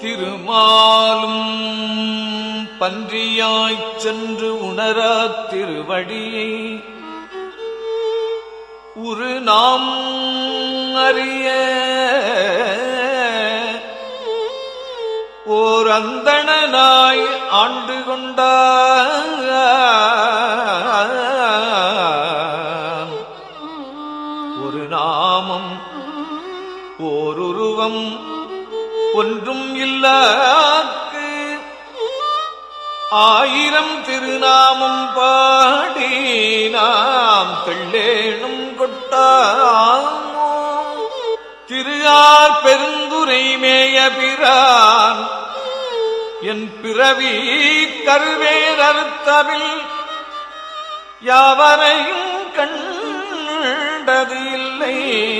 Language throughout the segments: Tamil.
திருமாலும் பன்றியாய்ச் சென்று உணரா திருவடியை உரு நாம் அறிய ஓர் அந்தணனாய் ஆண்டு கொண்டான் ஒரு நாமம் ஓருருவம் ஒன்றும் இல்லாக்கு ஆயிரம் திருநாமம் பாடி நாம் தெள்ளேனும் கொட்டாமோ திருஆர் பெருந்துரை மேய பிரான் என் பிறவி கருவேரறுத்தவில் யாவரையும் கண்டது இல்லை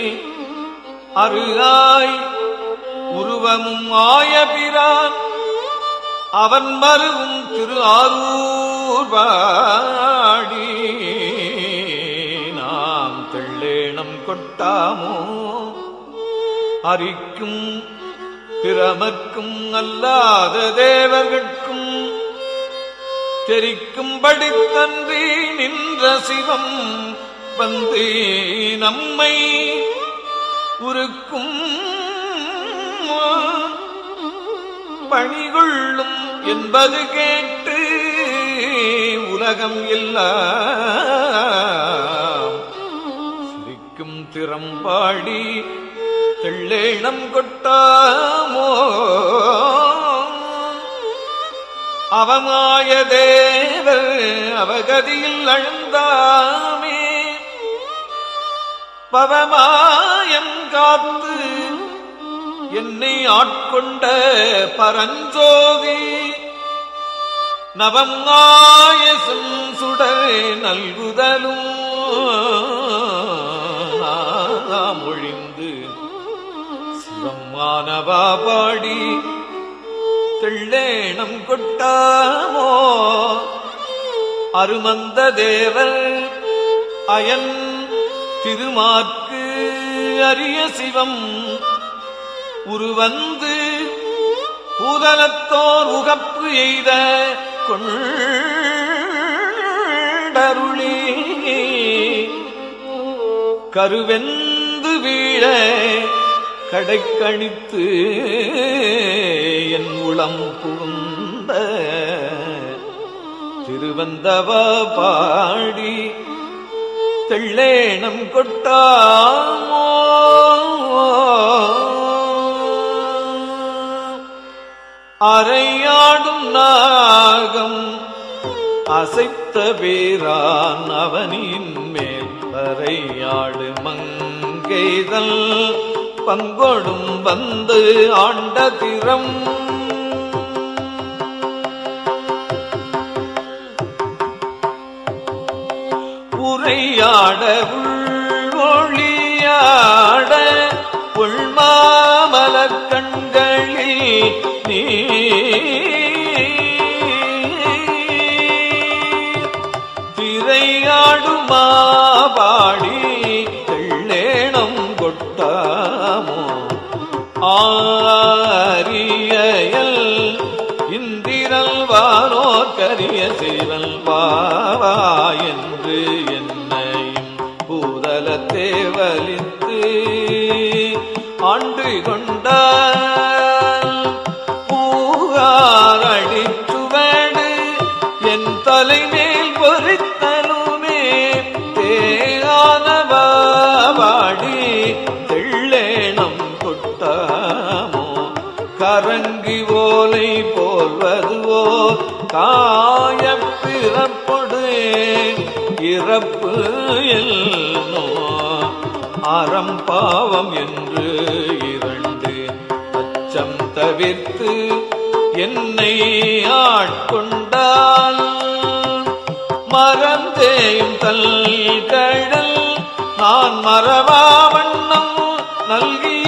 அருகாய் உருவமும் ஆயபிரான் அவன் மருவும் திரு ஆரூர் வாடி நாம் தெள்ளேணம் கொட்டாமோ அரிக்கும் பிரமக்கும் அல்லாத தேவர்கட்கும் தெரிக்கும்படி தன்றி நின்ற சிவம் வந்து நம்மை உருக்கும் பணிகொள்ளும் என்பது கேட்டு உலகம் எல்லாம் சிரிக்கும் திறம்பாடி தெள்ளேணம் கொட்டாமோ அவமாய தேவர் அவகதியில் அழுந்தாமே பவமாயம் காத்து என்னை ஆட்கொண்ட பரஞ்சோதி நவமாய சுடர் நல்குதலும் நாம் ஒழிந்து சிவமானவா பாடி தெள்ளேணம் கொட்டாமோ அருமந்த தேவர் அயன் திருமாற்கு அரிய சிவம் உருவந்து பூதலத்தோர் உகப்பு எய்த கொண்டருளி கருவெந்து வீழ கடைக்கணித்து என் உளம் புகுந்த திருவந்தவா பாடி தெள்ளேணம் கொட்டாமோ அரையாடும் நாகம் அசைத்த பேரான் அவனின் மேல் பறையாடு மங்கைதல் பங்கொடும் வந்து ஆண்ட திறம் உரையாட உள்மொழியாட உள்மாமலக் கண்களில் நீ திரையாடுமா பாடி தெள்ளேணம் கொட்டாமோ ஆரியல் இந்திரல் வானோர் கரிய செய்வல் பாவா என்று என்னையும் பூதலத்தே வலித்து ஆண்டு கொண்டால் பூகார் அடிச்சுவடு என் தலைமேல் பொறித்தலுமே தேகானவாடி தெள்ளேணம் கொட்டாமோ கரங்கி ஓலை போல்வதுவோ காயப் பிறப்பொடு இறப்பு எல்னோ அறம் பாவம் என்று இரண்டு அச்சம் தவிர்த்து என்னை ஆட்கொண்டால் மறந்தேயும் தல் கடல் நான் மறவா வண்ணம் நல்கிய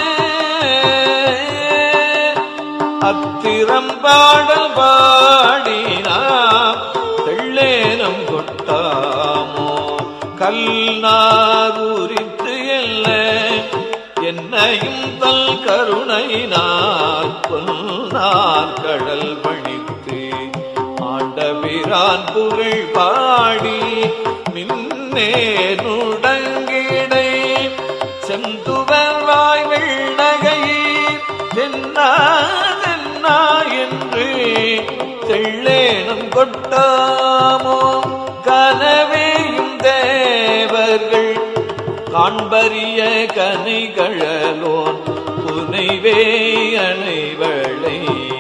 அத்திரம் பாடல் பாடினாம் தெள்ளேனம் கொட்டாமோ கல் நாரூரித்து எல்ல என்னையும் தல் கருணையினால் கொல் நார் கடல் பணித்து ஆண்டபிரான் புகழ் பாடி மின்னே நுடங்கிடை செந்துவர் வாய் வெள்ளகையீர் தென்னா தென்னா என்று தெள்ளேனும் கொட்டாமோ கனவேயும் தேவர்கள் காண்பரிய கனைகழலோன் புனைவே அணைவளை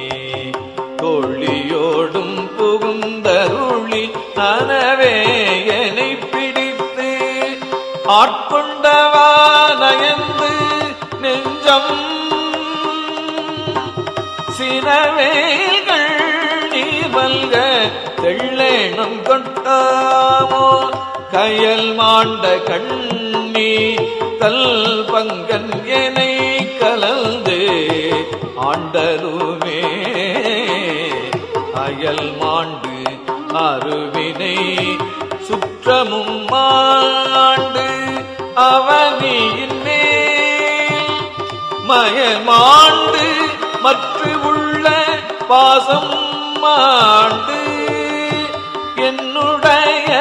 கொள்ளியோடும் புகுந்தருளி நனவே என்னை பிடித்து ஆட்கொண்டவானயந்து நெஞ்சம் சினவேல்கள் நீர்மல்க தெள்ளேனம் கொட்டாமோ கயல் மாண்ட கண்ணி கல் பங்கன் எனை கலந்து ஆண்டலுமே அயல் மாண்டு அருவினை சுற்றமும் மாண்டு அவனியின் மேல் மயமாண்டு மற்ற உள்ள பாசம் மாண்டு என்னுடைய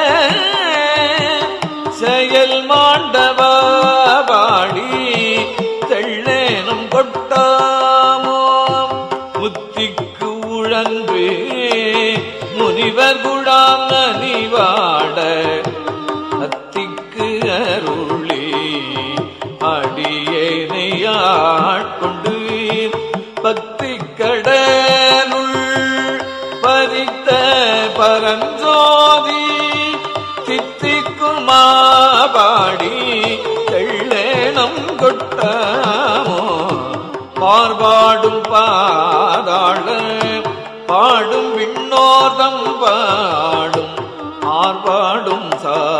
செயல் மாண்டவா பாடி தெள்ளேனும் கொட்டாமோ முத்திக்கு உழன்று முனிவர் குழாம் நனிவாட அத்திக்கு அருளி அடியேனை ஆட்கொண்டு பக்தி கடலுள் பறித்த பரஞ்சோதி தித்திக்குமா பாடி தெள்ளேனம் கொட்டாமோ பார்பாடும் பாதாள பாடும் விண்ணோர்தம் பாடும் ஆர்பாடும்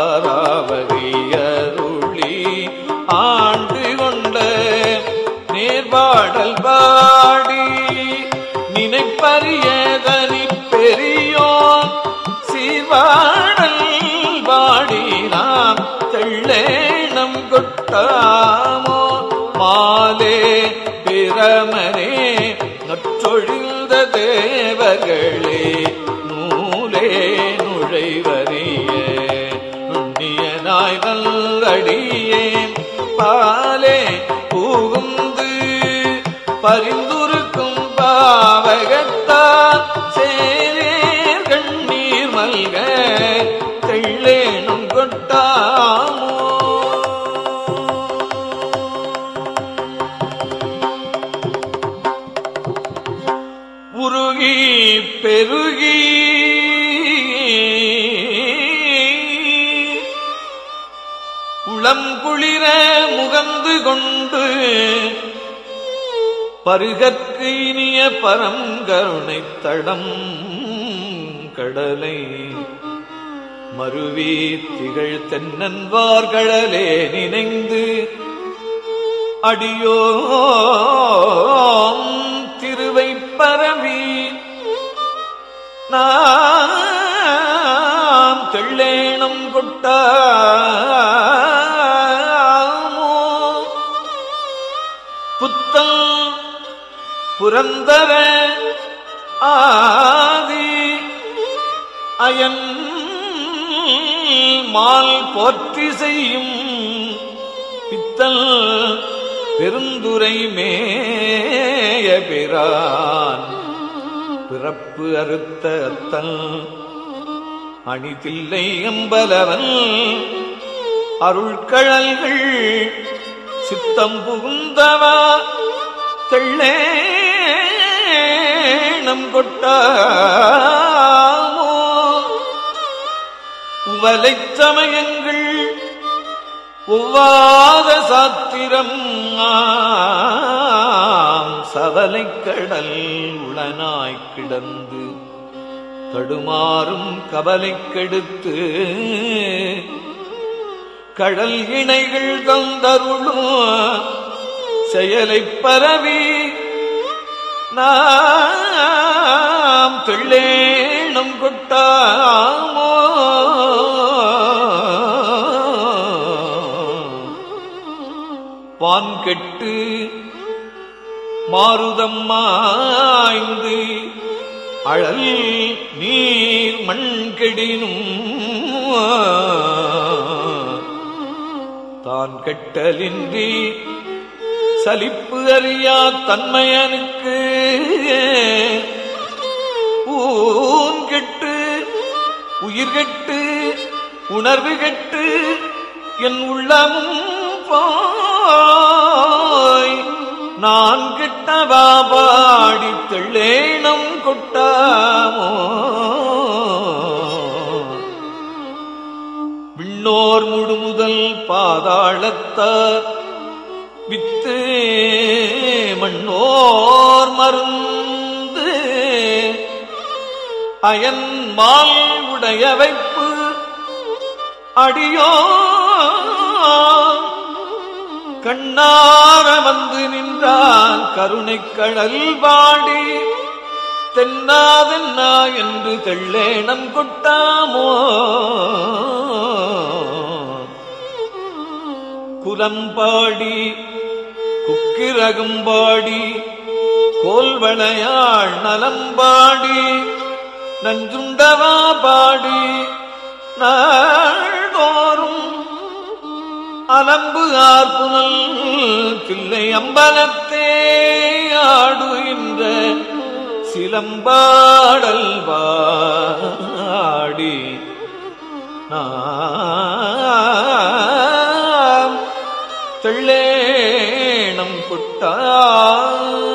சாராவகையருளி ஆண்டு கொண்ட நேர்பாடல் பாடி நினைப்பரியதனி பெரியோன் சீர்வாடல் பாடி நாம் தெள்ளேனம் கொட்டாமோ மாலே பிரமனே நற்றொழிந்த தேவர்களே நூலே நுழைவரிய நுண்ணியனாய் நல்லடியே பாலே பூகுந்து பரிந்துருக்கும் பாவகத்தால் சேரேர் கண்ணீர் மல்க தெள்ளேனும் கொட்டாமோ உருகி பெருகி உளம் குளிர முகந்து கொண்டு பருகற்கு இனிய பரங்கருணை தடம் கடலை மருவி திகழ் தென்னன்வார்களே நினைந்து அடியோம் திருவை பரவி நாம் தெள்ளேனம் கொட்டாமோ புத்தல் புரந்தர ஆதி அயன் மால் போற்றி செய்யும் பித்தல் பெருந்துரை மேய பிரான் பிறப்பு அறுத்த அத்தல் அணிதில்லை அம்பலவன் அருள்கழல்கள் சித்தம் புகுந்தவா தெள்ளேணம் கொட்டாமோ உவலைச் சமயங்கள் ஒவ்வாத சாத்திரம் ஆம் சவலைக் கடல் உளனாய்க் கிடந்து தடுமாறும் கவலைக் கெடுத்து கடல் இணைகள் தந்தருளும் செயலைப் பரவி நாம் தெள்ளேணம் கொட்டாமோ பான் கெட்டு மாருதம் மாய்ந்து அழல் நீர் மண் கெடினும் தான் கெட்டலின்றி சலிப்பு அறியா தன்மையனுக்கு ஊன் கெட்டு உயிர் கெட்டு உணர்வு கெட்டு என் உள்ளமும் போய் நான் கிட்டவா பாடி தெள்ளேனம் கொட்டாமோ விண்ணோர் முழுமுதல் பாதாளத்தார் வித்து மண்ணோர் மருந்து அயன் மால் உடைய வைப்பு அடியோ கண்ணார வந்து நின்றான் கருணைக் கடல் பாடி தென்னாதென்னா என்று தெள்ளேனம் கொட்டாமோ குலம்பாடி குக்கிரகும்பாடி கோல்வளையாள் நலம்பாடி நஞ்சுண்டவா பாடி நாள்தோறும் அலம்பு ஆர்ப்புனல் தில்லை அம்பலத்தே ஆடுகின்ற சிலம்பாடல் வாடி நாம் தெள்ளேணம் கொட்டாமோ